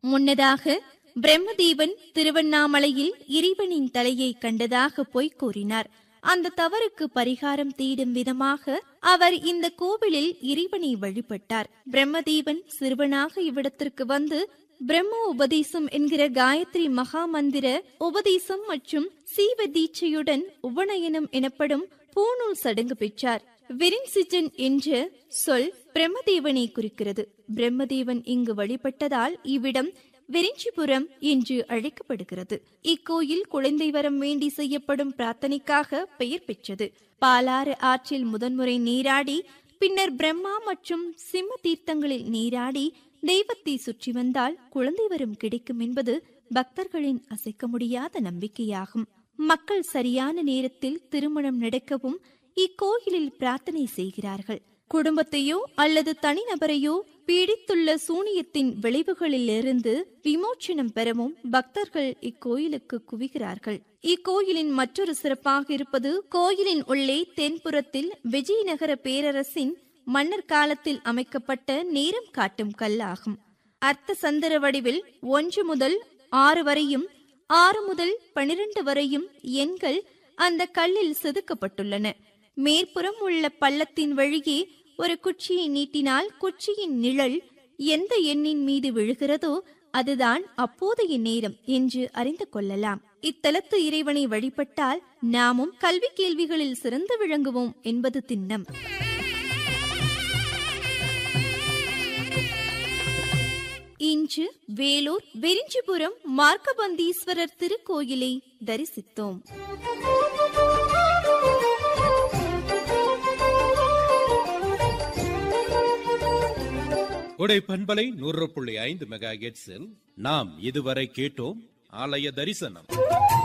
முன்னதாக பிரம்மதேவன் திருவண்ணாமலையில் இறைவனின் தலையை கண்டதாக பொய் கூறினார் அந்த தவறுக்கு பரிகாரம் தேடும் விதமாக அவர் இந்த கோவிலில் இறைவனை வழிபட்டார் பிரம்மதேவன் சிறுவனாக இவ்விடத்திற்கு வந்து பிரம்ம உபதேசம் என்கிற காயத்ரி மகா மந்திர உபதேசம் மற்றும் சீவ தீட்சையுடன் உபநயனம் எனப்படும் பூநூல் சடங்கு பெற்றார் விரின்சிஜன் என்ற சொல் பிரம்மதேவனை குறிக்கிறது பிரம்மதேவன் இங்கு வழிபட்டதால் இவ்விடம் விரிஞ்சிபுரம் என்று அழைக்கப்படுகிறது இக்கோயில் குழந்தை வரம் வேண்டி செய்யப்படும் பிரார்த்தனைக்காக பெயர் பெற்றது பாலாறு ஆற்றில் முதன்முறை நீராடி பின்னர் பிரம்மா மற்றும் சிம்ம தீர்த்தங்களில் நீராடி தெய்வத்தை சுற்றி வந்தால் குழந்தை வரம் கிடைக்கும் என்பது பக்தர்களின் அசைக்க முடியாத நம்பிக்கையாகும் மக்கள் சரியான நேரத்தில் திருமணம் நடக்கவும் இக்கோயிலில் பிரார்த்தனை செய்கிறார்கள் குடும்பத்தையோ அல்லது தனிநபரையோ பீடித்துள்ள சூனியத்தின் விளைவுகளிலிருந்து விமோச்சனம் பெறவும் பக்தர்கள் இக்கோயிலுக்கு குவிகிறார்கள் இக்கோயிலின் மற்றொரு சிறப்பாக இருப்பது கோயிலின் உள்ளே தென்புறத்தில் விஜயநகர பேரரசின் மன்னர் காலத்தில் அமைக்கப்பட்ட நேரம் காட்டும் கல்லாகும் அர்த்த சந்திர வடிவில் ஒன்று முதல் ஆறு வரையும் ஆறு முதல் பனிரெண்டு வரையும் எண்கள் அந்த கல்லில் செதுக்கப்பட்டுள்ளன மேற்புறம் உள்ள பள்ளத்தின் வழியே ஒரு குச்சியை நீட்டினால் குச்சியின் நிழல் எந்த எண்ணின் மீது விழுகிறதோ அதுதான் அப்போதைய நேரம் என்று அறிந்து கொள்ளலாம் இத்தலத்து இறைவனை வழிபட்டால் நாமும் கல்வி கேள்விகளில் சிறந்து விளங்குவோம் என்பது திண்ணம் இன்று வேலூர் வெரிஞ்சிபுரம் மார்க்கபந்தீஸ்வரர் திருக்கோயிலை தரிசித்தோம் கொடை பண்பலை நூறு புள்ளி ஐந்து மெகா நாம் இதுவரை கேட்டோம் ஆலய தரிசனம்